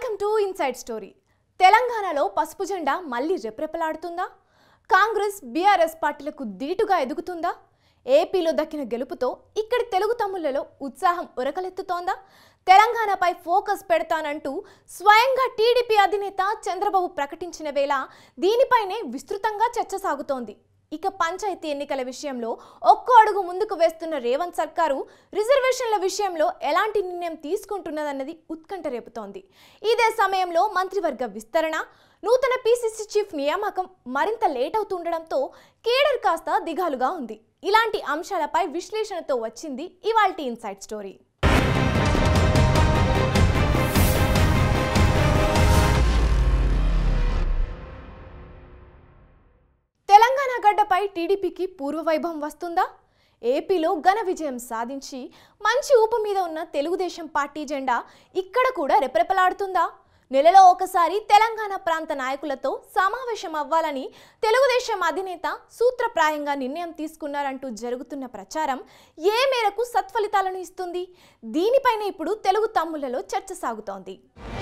welcome to inside story తెలంగాణలో పసుపు జెండా మళ్ళీ రెప్రెపలాడుతుందా కాంగ్రెస్ బీఆర్ఎస్ పార్టీలకు ధీటుగా ఎదుగుతుందా ఏపీలో దక్కిన గెలుపుతో ఇక్కడి తెలుగు తమ్ముళ్లలో ఉత్సాహం ఉరకలెత్తుతోందా తెలంగాణపై ఫోకస్ పెడతానంటూ స్వయంగా టీడీపీ అధినేత చంద్రబాబు ప్రకటించిన వేళ దీనిపైనే విస్తృతంగా చర్చ సాగుతోంది ఇక పంచాయతీ ఎన్నికల విషయంలో ఒక్కో అడుగు ముందుకు వేస్తున్న రేవంత్ సర్కారు రిజర్వేషన్ల విషయంలో ఎలాంటి నిర్ణయం తీసుకుంటున్నదన్నది ఉత్కంఠ రేపుతోంది ఇదే సమయంలో మంత్రివర్గ విస్తరణ నూతన పీసీసీ చీఫ్ నియామకం మరింత లేట్ అవుతుండడంతో కేడర్ కాస్త దిగాలుగా ఉంది ఇలాంటి అంశాలపై విశ్లేషణతో వచ్చింది ఇవాల్టి ఇన్సైట్ స్టోరీ తెలంగాణ గడ్డపై టీడీపీకి పూర్వవైభవం వస్తుందా ఏపీలో ఘన విజయం సాధించి మంచి ఊపు మీద ఉన్న తెలుగుదేశం పార్టీ జెండా ఇక్కడ కూడా రెపరెపలాడుతుందా నెలలో ఒకసారి తెలంగాణ ప్రాంత నాయకులతో సమావేశం అవ్వాలని తెలుగుదేశం అధినేత సూత్రప్రాయంగా నిర్ణయం తీసుకున్నారంటూ జరుగుతున్న ప్రచారం ఏ మేరకు సత్ఫలితాలను ఇస్తుంది దీనిపైన ఇప్పుడు తెలుగు తమ్ముళ్లలో చర్చ సాగుతోంది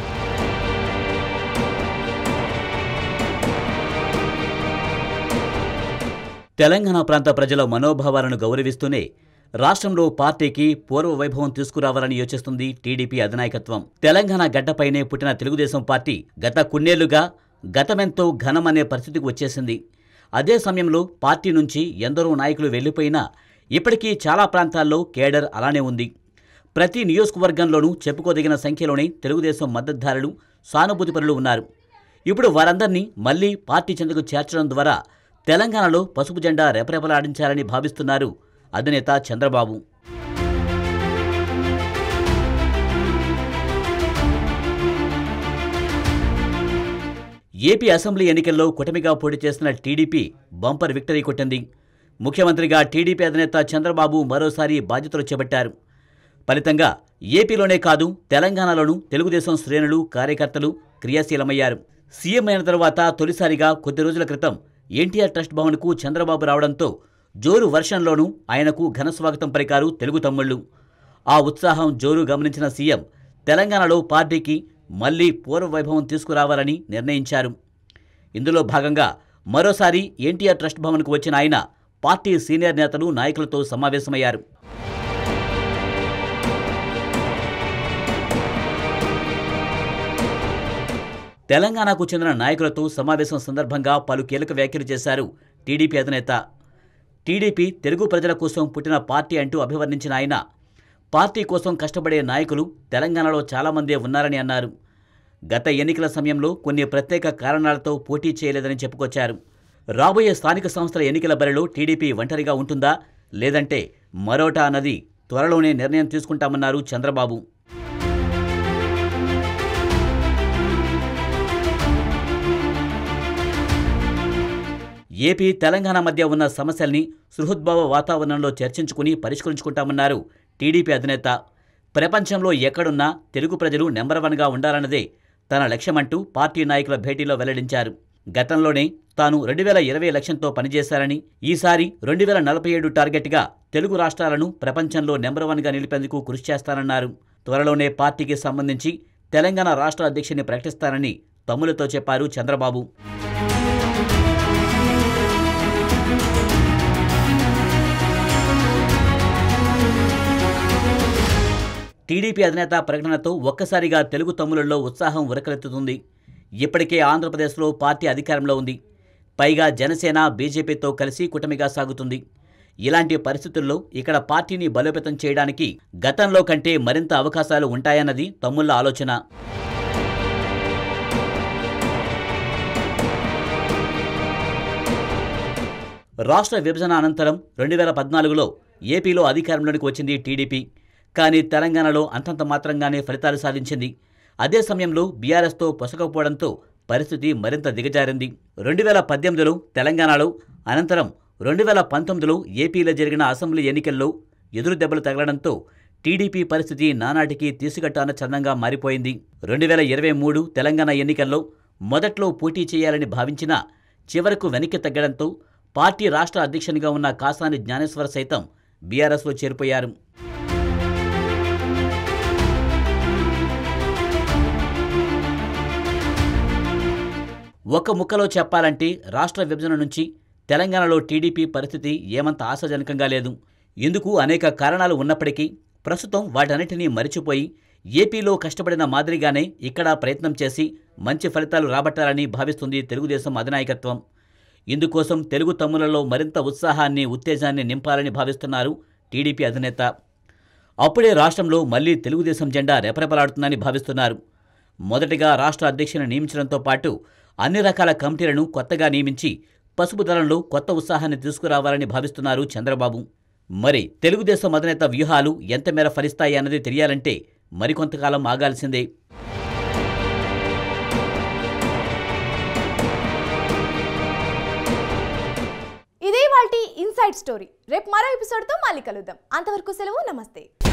తెలంగాణ ప్రాంత ప్రజల మనోభావాలను గౌరవిస్తూనే రాష్ట్రంలో పార్టీకి పూర్వ వైభవం తీసుకురావాలని యోచిస్తుంది టీడీపీ అధినాయకత్వం తెలంగాణ గడ్డపైనే పుట్టిన తెలుగుదేశం పార్టీ గత కొన్నేళ్లుగా గతమెంతో ఘనమనే పరిస్థితికి వచ్చేసింది అదే సమయంలో పార్టీ నుంచి ఎందరో నాయకులు వెళ్లిపోయినా ఇప్పటికీ చాలా ప్రాంతాల్లో కేడర్ అలానే ఉంది ప్రతి నియోజకవర్గంలోనూ చెప్పుకోదగిన సంఖ్యలోనే తెలుగుదేశం మద్దతుదారులు సానుభూతిపరులు ఉన్నారు ఇప్పుడు వారందరినీ మళ్లీ పార్టీ చెంతకు చేర్చడం ద్వారా తెలంగాణలో పసుపు జెండా రెపరెపలాడించాలని భావిస్తున్నారు అధినేత చంద్రబాబు ఏపీ అసెంబ్లీ ఎన్నికల్లో కూటమిగా పోటీ చేస్తున్న టీడీపీ బంపర్ విక్టరీ కొట్టింది ముఖ్యమంత్రిగా టీడీపీ అధినేత చంద్రబాబు మరోసారి బాధ్యతలు చేపట్టారు ఫలితంగా ఏపీలోనే కాదు తెలంగాణలోనూ తెలుగుదేశం శ్రేణులు కార్యకర్తలు క్రియాశీలమయ్యారు సీఎం అయిన తర్వాత తొలిసారిగా కొద్ది రోజుల క్రితం ఎన్టీఆర్ ట్రస్ట్ భవన్కు చంద్రబాబు రావడంతో జోరు వర్షంలోనూ ఆయనకు ఘన స్వాగతం పలికారు తెలుగు తమ్ముళ్ళు ఆ ఉత్సాహం జోరు గమనించిన సీఎం తెలంగాణలో పార్టీకి మళ్లీ పూర్వ వైభవం తీసుకురావాలని నిర్ణయించారు ఇందులో భాగంగా మరోసారి ఎన్టీఆర్ ట్రస్ట్ భవన్కు వచ్చిన ఆయన పార్టీ సీనియర్ నేతలు నాయకులతో సమావేశమయ్యారు తెలంగాణకు చెందిన నాయకులతో సమావేశం సందర్భంగా పలు కీలక వ్యాఖ్యలు చేశారు టీడీపీ అధినేత టీడీపీ తెలుగు ప్రజల కోసం పుట్టిన పార్టీ అంటూ అభివర్ణించిన ఆయన పార్టీ కోసం కష్టపడే నాయకులు తెలంగాణలో చాలామందే ఉన్నారని అన్నారు గత ఎన్నికల సమయంలో కొన్ని ప్రత్యేక కారణాలతో పోటీ చేయలేదని చెప్పుకొచ్చారు రాబోయే స్థానిక సంస్థల ఎన్నికల బరిలో టీడీపీ ఒంటరిగా ఉంటుందా లేదంటే మరోటా అన్నది త్వరలోనే నిర్ణయం తీసుకుంటామన్నారు చంద్రబాబు ఏపీ తెలంగాణ మధ్య ఉన్న సమస్యల్ని సృహద్భావ వాతావరణంలో చర్చించుకుని పరిష్కరించుకుంటామన్నారు టీడీపీ అధినేత ప్రపంచంలో ఎక్కడున్నా తెలుగు ప్రజలు నెంబర్ వన్గా ఉండాలన్నదే తన లక్ష్యమంటూ పార్టీ నాయకుల భేటీలో వెల్లడించారు గతంలోనే తాను రెండు వేల ఇరవై లక్ష్యంతో పనిచేశారని ఈసారి రెండు వేల నలభై ఏడు టార్గెట్గా తెలుగు రాష్ట్రాలను ప్రపంచంలో నెంబర్ వన్గా నిలిపేందుకు కృషి చేస్తానన్నారు త్వరలోనే పార్టీకి సంబంధించి తెలంగాణ రాష్ట్ర అధ్యక్షుని ప్రకటిస్తానని తమ్ములతో చెప్పారు చంద్రబాబు టీడీపీ అధినేత ప్రకటనతో ఒక్కసారిగా తెలుగు తమ్ములలో ఉత్సాహం ఉరకలెత్తుతుంది ఇప్పటికే ఆంధ్రప్రదేశ్లో పార్టీ అధికారంలో ఉంది పైగా జనసేన బీజేపీతో కలిసి కూటమిగా సాగుతుంది ఇలాంటి పరిస్థితుల్లో ఇక్కడ పార్టీని బలోపేతం చేయడానికి గతంలో కంటే మరింత అవకాశాలు ఉంటాయన్నది తమ్ముళ్ల ఆలోచన రాష్ట్ర విభజన అనంతరం రెండు వేల పద్నాలుగులో ఏపీలో అధికారంలోనికి వచ్చింది టీడీపీ కానీ తెలంగాణలో అంతంత మాత్రంగానే ఫలితాలు సాధించింది అదే సమయంలో బీఆర్ఎస్తో పొసగకపోవడంతో పరిస్థితి మరింత దిగజారింది రెండు వేల పద్దెనిమిదిలో తెలంగాణలో అనంతరం రెండు వేల పంతొమ్మిదిలో ఏపీలో జరిగిన అసెంబ్లీ ఎన్నికల్లో ఎదురు దెబ్బలు తగలడంతో టీడీపీ పరిస్థితి నానాటికి తీసుకట్టాన చందంగా మారిపోయింది రెండు వేల ఇరవై మూడు తెలంగాణ ఎన్నికల్లో మొదట్లో పోటీ చేయాలని భావించినా చివరకు వెనక్కి తగ్గడంతో పార్టీ రాష్ట్ర అధ్యక్షునిగా ఉన్న కాసాని జ్ఞానేశ్వర సైతం బీఆర్ఎస్లో చేరిపోయారు ఒక్క ముక్కలో చెప్పాలంటే రాష్ట్ర విభజన నుంచి తెలంగాణలో టీడీపీ పరిస్థితి ఏమంత ఆశాజనకంగా లేదు ఇందుకు అనేక కారణాలు ఉన్నప్పటికీ ప్రస్తుతం వాటన్నిటినీ మరిచిపోయి ఏపీలో కష్టపడిన మాదిరిగానే ఇక్కడ ప్రయత్నం చేసి మంచి ఫలితాలు రాబట్టాలని భావిస్తుంది తెలుగుదేశం అధినాయకత్వం ఇందుకోసం తెలుగు తమ్ములలో మరింత ఉత్సాహాన్ని ఉత్తేజాన్ని నింపాలని భావిస్తున్నారు టీడీపీ అధినేత అప్పుడే రాష్ట్రంలో మళ్లీ తెలుగుదేశం జెండా రెపరెపలాడుతుందని భావిస్తున్నారు మొదటిగా రాష్ట్ర అధ్యక్షుని నియమించడంతో పాటు అన్ని రకాల కమిటీలను కొత్తగా నియమించి పసుపు దళంలో కొత్త ఉత్సాహాన్ని తీసుకురావాలని భావిస్తున్నారు చంద్రబాబు మరి తెలుగుదేశం అధినేత వ్యూహాలు ఎంత మేర ఫలిస్తాయి అన్నది తెలియాలంటే మరికొంతకాలం ఆగాల్సిందే ఇదే వాటి ఇన్సైడ్ స్టోరీ రేపు మరో ఎపిసోడ్తో మళ్ళీ కలుద్దాం అంతవరకు సెలవు నమస్తే